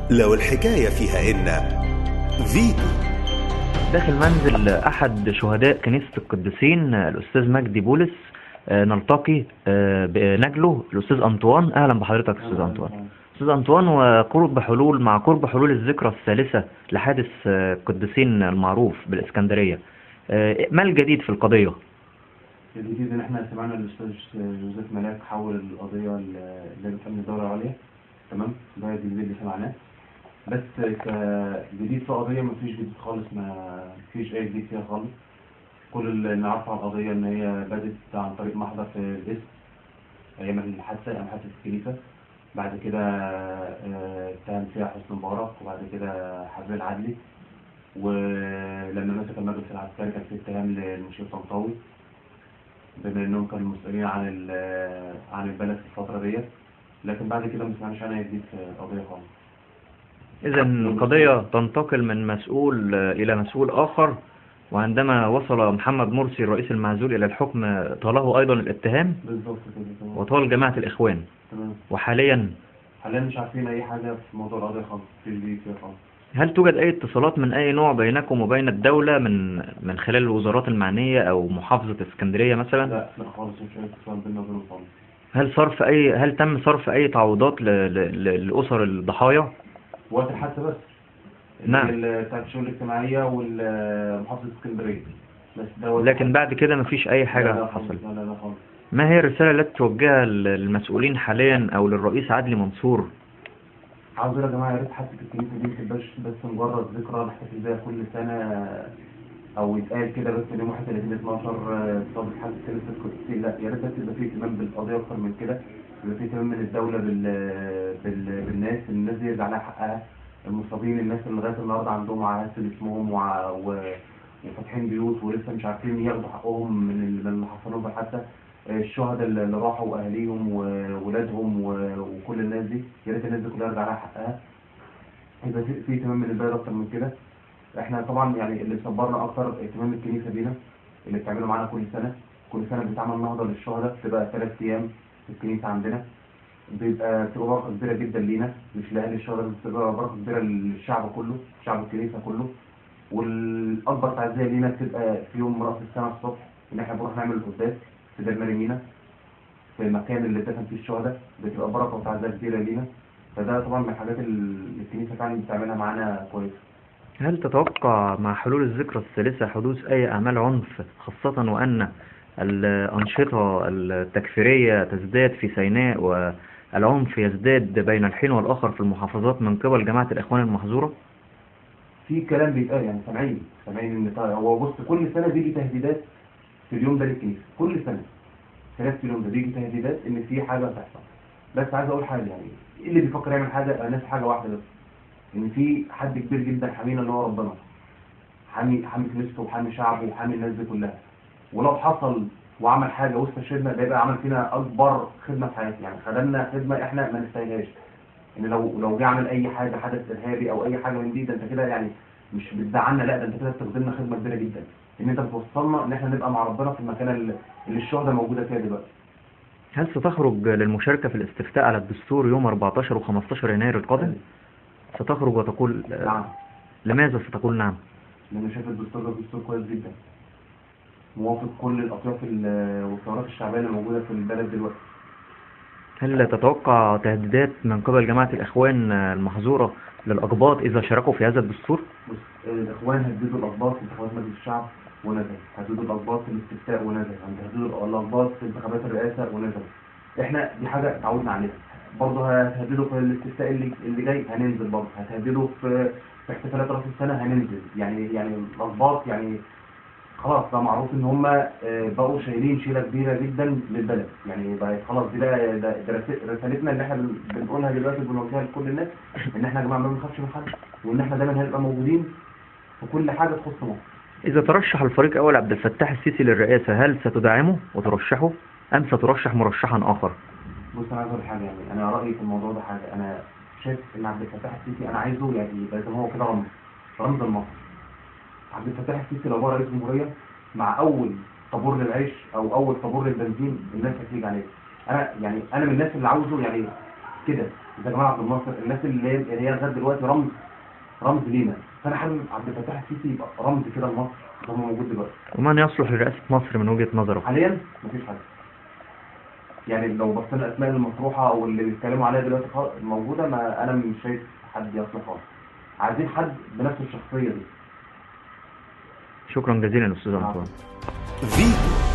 لو الحكاية فيها إن فيتو داخل منزل أحد شهداء كنيسة القديسين الأستاذ مجدي بولس آه، نلتقي آه، بنجله الأستاذ أنطوان أهلا بحضرتك أستاذ أنطوان أستاذ أنطوان وقرب حلول مع قرب حلول الذكرى الثالثة لحادث آه، القديسين المعروف بالإسكندرية آه، ما الجديد في القضية؟ الجديد ان احنا سمعنا الاستاذ جوزيف ملاك حول القضيه لجنه امن الدوله العليا تمام ده الجديد اللي سمعناه بس كجديد في قضيه مفيش جديد خالص ما فيش اي جديد فيها خالص كل اللي نعرفه عن القضيه ان هي بدت عن طريق محضر في الاسم ايام الحادثه ايام حادثه الكنيسه بعد كده آه، اتهم فيها حسني مبارك وبعد كده حبيب العدلي ولما مسك المجلس العسكري كان في اتهام للمشير طنطاوي بما انهم كانوا مسؤولين عن ال- عن البلد في الفتره ديت لكن بعد كده ما سمعناش عنها جديد في القضيه خالص إذا القضية تنتقل من مسؤول آه، إلى مسؤول آخر وعندما وصل محمد مرسي الرئيس المعزول إلى الحكم طاله أيضا الاتهام بالظبط كده تمام وطال جماعة الإخوان تمام وحاليا حاليا مش عارفين اي حاجه في موضوع القضيه خالص مفيش جديد فيها خالص هل توجد أي اتصالات من أي نوع بينكم وبين الدولة من من خلال الوزارات المعنية أو محافظة اسكندرية مثلا؟ لا لا خالص مش اي اتصال بينا وبينهم خالص هل صرف أي هل تم صرف أي تعويضات ل... ل... ل... لأسر الضحايا؟ وقت الحادثه بس نعم. ال- بتاعت الشؤون الاجتماعيه والمحافظه اسكندريه بس ده وقت لكن بعد كده مفيش أي لا حاجة لا خالص، حصلت لا لا لا خالص ما هي الرسالة التي توجهها للمسؤولين حاليا أو للرئيس عدلي منصور؟ عاوز اقول يا جماعه يا ريت حتى الكنيسه دي ما تبقاش بس مجرد ذكرى نحتفل بيها كل سنه او يتقال كده بس يوم 31 12 صادق حد كنيسه القديسين لا يا ريت بس يبقى في اهتمام بالقضيه اكتر من كده يبقى في اهتمام من الدوله بال... بال... بالناس الناس دي يرجع لها حقها المصابين الناس اللي لغايه النهارده عندهم عهد اسمهم وع... و... وفاتحين بيوت ولسه مش عارفين ياخدوا حقهم من ال- من اللي حصل لهم حتى الشهداء اللي اللي راحوا واهاليهم وولادهم و- وكل الناس دي يا ريت الناس دي كلها يرجع لها حقها يبقى في في اهتمام من البلد اكتر من كده احنا طبعا يعني اللي صبرنا اكتر اهتمام الكنيسه بينا اللي بتعمله معانا كل سنه كل سنه بتعمل نهضه للشهداء بتبقى ثلاث ايام في الكنيسه عندنا بيبقى بتبقى بركه كبيره جدا لينا مش لاهل الشهداء بس بتبقى بركه كبيره للشعب كله شعب الكنيسه كله والاكبر تعزيه لينا بتبقى في يوم راس السنه الصبح ان احنا بنروح نعمل القداس في دير مريمينا في المكان اللي دفن فيه الشهداء بتبقى بركه وتعزيه كبيره لينا فده طبعا من الحاجات اللي الكنيسه فعلا بتعملها معانا كويس هل تتوقع مع حلول الذكرى الثالثة حدوث أي أعمال عنف خاصة وأن الأنشطة التكفيرية تزداد في سيناء والعنف يزداد بين الحين والآخر في المحافظات من قبل جماعة الإخوان المحظورة؟ في كلام بيتقال يعني سامعين سامعين ان طيب هو بص كل سنه بيجي تهديدات في اليوم ده للكنيسه كل سنه في نفس اليوم ده بيجي تهديدات ان في حاجه هتحصل بس عايز اقول حاجه يعني ايه اللي بيفكر يعمل حاجه انا ناسي حاجه واحده بس ان في حد كبير جدا حامينا اللي هو ربنا حامي حامي كنيسته وحامي شعبه وحامي الناس دي كلها ولو حصل وعمل حاجه واستشهدنا ده يبقى عمل فينا اكبر خدمه في حياتنا يعني خدمنا خدمه احنا ما نستاهلهاش ان لو لو جه عمل اي حاجه حدث ارهابي او اي حاجه من دي ده انت كده يعني مش بتزعلنا لا ده انت كده بتخدمنا خدمه كبيره جدا ان انت بتوصلنا ان احنا نبقى مع ربنا في المكان اللي, اللي الشهداء موجوده فيها دلوقتي هل ستخرج للمشاركة في الاستفتاء على الدستور يوم 14 و 15 يناير القادم؟ ستخرج وتقول نعم لماذا ستقول نعم؟ لان شايف الدستور ده دستور كويس جدا موافق كل الاطياف ال- والثورات الشعبيه اللي موجوده في البلد دلوقتي هل تتوقع تهديدات من قبل جماعة الإخوان المحظورة للأقباط إذا شاركوا في هذا الدستور؟ بص الاخوان هددوا الاقباط في انتخابات مجلس الشعب ونزل هددوا الاقباط في الاستفتاء ونزل هددوا الاقباط في انتخابات الرئاسه ونزل احنا دي حاجه اتعودنا عليها برضه هتهددوا في الاستفتاء اللي اللي جاي هننزل برضه هتهددوا في في احتفالات راس السنه هننزل يعني يعني الاقباط يعني خلاص بقى معروف ان هم بقوا شايلين شيله كبيره جدا للبلد يعني بقى خلاص دي بقى ده ده رس- رسالتنا اللي احنا بن- بنقولها دلوقتي بنوجهها لكل الناس ان احنا يا جماعه ما بنخافش من حد وان احنا دايما هنبقى موجودين في كل حاجه تخص مصر إذا ترشح الفريق أول عبد الفتاح السيسي للرئاسة هل ستدعمه وترشحه أم سترشح مرشحا آخر؟ بص انا عايز اقول حاجه يعني انا رايي في الموضوع ده حاجه انا شايف ان عبد الفتاح السيسي انا عايزه يعني يبقى زي ما هو كده رمز رمز لمصر عبد الفتاح السيسي لو هو رئيس جمهوريه مع اول طابور للعيش او اول طابور للبنزين الناس هتيجي عليه انا يعني انا من الناس اللي عاوزه يعني كده زي جمال عبد الناصر الناس اللي هي اللي هي لغايه دلوقتي رمز رمز لينا فانا حابب عبد الفتاح السيسي يبقى رمز كده لمصر زي ما موجود دلوقتي ومن يصلح لرئاسة مصر من وجهة نظرك حاليا مفيش حد يعني لو بصينا الاسماء المطروحه او اللي بيتكلموا عليها دلوقتي خالص موجوده ما انا مش شايف حد يصلح خالص عايزين حد بنفس الشخصيه دي شكرا جزيلا أستاذ أنطوان فيتو